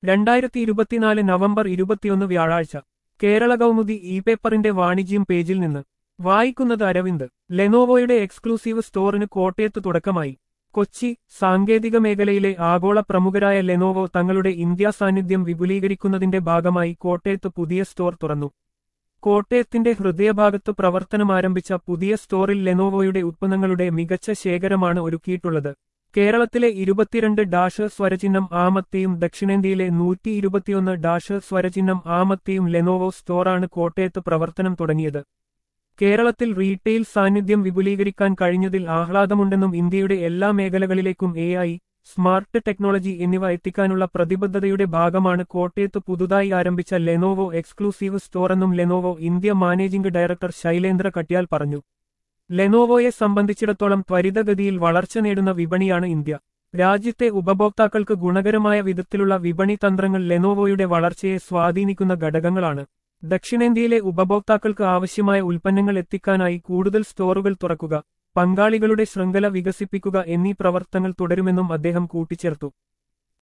രണ്ടായിരത്തി ഇരുപത്തിനാല് നവംബർ ഇരുപത്തിയൊന്ന് വ്യാഴാഴ്ച കേരള കൗമുദി ഇ പേപ്പറിന്റെ വാണിജ്യം പേജിൽ നിന്ന് വായിക്കുന്നത് അരവിന്ദ് ലെനോവോയുടെ എക്സ്ക്ലൂസീവ് സ്റ്റോറിന് കോട്ടയത്ത് തുടക്കമായി കൊച്ചി സാങ്കേതിക മേഖലയിലെ ആഗോള പ്രമുഖരായ ലെനോവോ തങ്ങളുടെ ഇന്ത്യാ സാന്നിധ്യം വിപുലീകരിക്കുന്നതിന്റെ ഭാഗമായി കോട്ടയത്ത് പുതിയ സ്റ്റോർ തുറന്നു കോട്ടയത്തിന്റെ ഹൃദയഭാഗത്ത് പ്രവർത്തനമാരംഭിച്ച പുതിയ സ്റ്റോറിൽ ലെനോവോയുടെ ഉത്പന്നങ്ങളുടെ മികച്ച ശേഖരമാണ് ഒരുക്കിയിട്ടുള്ളത് കേരളത്തിലെ ഇരുപത്തിരണ്ട് ഡാഷ് സ്വരചിഹ്നം ആമത്തെയും ദക്ഷിണേന്ത്യയിലെ നൂറ്റി ഇരുപത്തിയൊന്ന് ഡാഷ് സ്വരചിഹ്നം ആമത്തെയും ലെനോവോ സ്റ്റോറാണ് കോട്ടയത്ത് പ്രവർത്തനം തുടങ്ങിയത് കേരളത്തിൽ റീറ്റെയിൽ സാന്നിധ്യം വിപുലീകരിക്കാൻ കഴിഞ്ഞതിൽ ആഹ്ലാദമുണ്ടെന്നും ഇന്ത്യയുടെ എല്ലാ മേഖലകളിലേക്കും എ ഐ സ്മാർട്ട് ടെക്നോളജി എന്നിവ എത്തിക്കാനുള്ള പ്രതിബദ്ധതയുടെ ഭാഗമാണ് കോട്ടയത്ത് പുതുതായി ആരംഭിച്ച ലെനോവോ എക്സ്ക്ലൂസീവ് സ്റ്റോറെന്നും Lenovo India managing director Shailendra Katyal പറഞ്ഞു ലെനോവോയെ സംബന്ധിച്ചിടത്തോളം ത്വരിതഗതിയിൽ വളർച്ച നേടുന്ന വിപണിയാണ് ഇന്ത്യ രാജ്യത്തെ ഉപഭോക്താക്കൾക്ക് ഗുണകരമായ വിധത്തിലുള്ള വിപണി തന്ത്രങ്ങൾ ലെനോവോയുടെ വളർച്ചയെ സ്വാധീനിക്കുന്ന ഘടകങ്ങളാണ് ദക്ഷിണേന്ത്യയിലെ ഉപഭോക്താക്കൾക്ക് ആവശ്യമായ ഉൽപ്പന്നങ്ങൾ എത്തിക്കാനായി കൂടുതൽ സ്റ്റോറുകൾ തുറക്കുക പങ്കാളികളുടെ ശൃംഖല വികസിപ്പിക്കുക എന്നീ പ്രവർത്തനങ്ങൾ തുടരുമെന്നും അദ്ദേഹം കൂട്ടിച്ചേർത്തു